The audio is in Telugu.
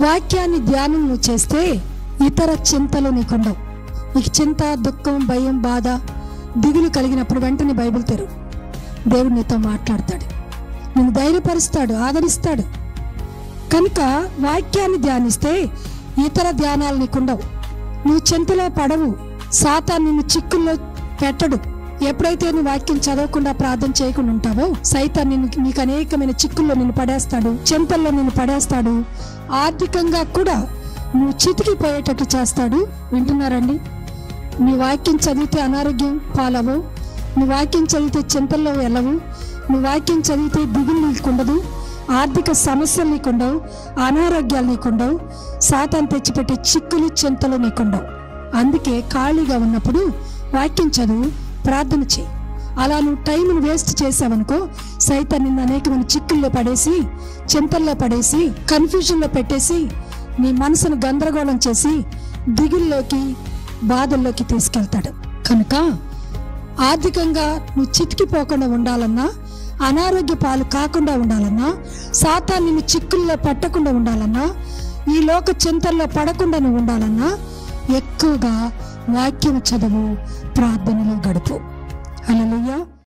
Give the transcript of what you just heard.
వాక్యాన్ని ధ్యానం నువ్వు చేస్తే ఇతర చింతలు నీకుండవు నీకు చింత దుఃఖం భయం బాధ దిగులు కలిగినప్పుడు వెంటనే బైబిల్ తెరు దేవుడు నీతో మాట్లాడతాడు నిన్ను ధైర్యపరుస్తాడు ఆదరిస్తాడు కనుక వాక్యాన్ని ధ్యానిస్తే ఇతర ధ్యానాలు నీకుండవు నువ్వు చింతలో పడవు సాతా నిన్ను చిక్కుల్లో పెట్టడు ఎప్పుడైతే నువ్వు వాక్యం చదవకుండా ప్రార్థన చేయకుండా ఉంటావో సైతాన్ నిన్ను నీకు అనేకమైన చిక్కుల్లో నిన్ను పడేస్తాడు చింతల్లో నిన్ను పడేస్తాడు ఆర్థికంగా కూడా నువ్వు చితికిపోయేటట్టు చేస్తాడు వింటున్నారండి నీ వాక్యం చదివితే అనారోగ్యం పాలవు నీ వాక్యం చదివితే చింతల్లో వెళ్ళవు నీ వాక్యం చదివితే దిగులు నీకుండదు ఆర్థిక సమస్యలు నీకుండవు అనారోగ్యాలు నీకుండవు సాతాన్ తెచ్చిపెట్టే చిక్కులు చింతలు నీకుండవు అందుకే ఖాళీగా ఉన్నప్పుడు వాక్యం చదువు ప్రార్థన చేయి అలా నువ్వు టైంను వేస్ట్ చేసావనుకో సైతం నిన్ను అనేకమైన చిక్కుల్లో పడేసి చింతల్లో పడేసి కన్ఫ్యూజన్లో పెట్టేసి నీ మనసును గందరగోళం చేసి దిగుల్లోకి బాధల్లోకి తీసుకెళ్తాడు కనుక ఆర్థికంగా నువ్వు చితికిపోకుండా ఉండాలన్నా అనారోగ్య పాలు కాకుండా ఉండాలన్నా సాతా నిన్ను చిక్కుల్లో పట్టకుండా ఉండాలన్నా ఈ లోక చింతల్లో పడకుండా నువ్వు ఉండాలన్నా ఎక్కువగా వాక్యం చదువు ప్రార్థనలో గడుపు హల్లెలూయా